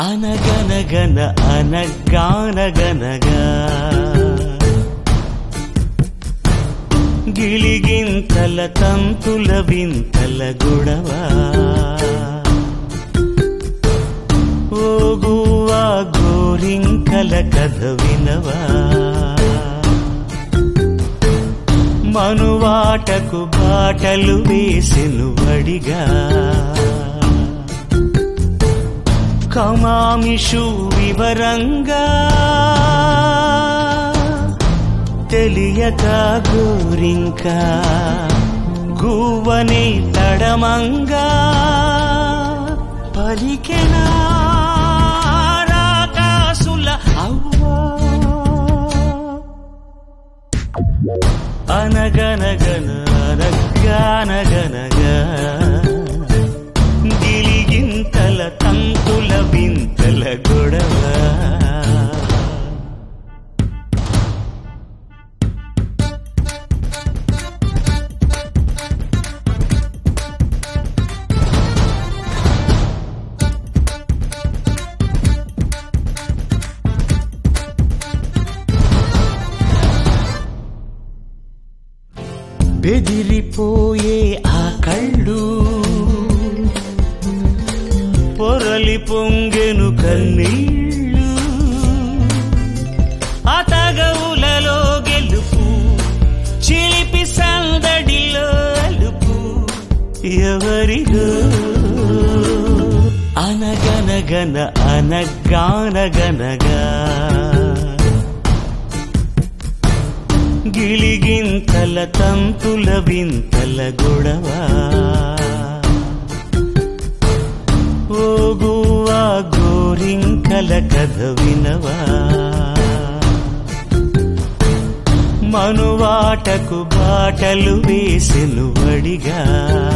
అనగనగన అనగానగనగా గిలిగింతల తంతుల వింతల గుడవా ఓగువా గోరింకల కథ వినవా మనువాటకు బాటలు వేసెను వడిగా కమామిషు వివరంగా తెలియక గోరింకా గువ్వని తడమంగా పలికెనా రాకాసుల అవ్వా అనగనగన అనగానగనగా గిలిగింతల తంతుల వింతల గొడవ బెదిరిపోయే ఆ కళ్ళు పొరలి పొంగెను కన్నీళ్ళు అతగవులలో గెలుపు చిలిపి సందడిలో అలుపు ఎవరిదో అనగనగన అనగానగనగా గిలిగింతల తంతుల వింతల గొడవా ఓగువా గోరింకల కథ వినవా మనువాటకు బాటలు వేసెను వడిగా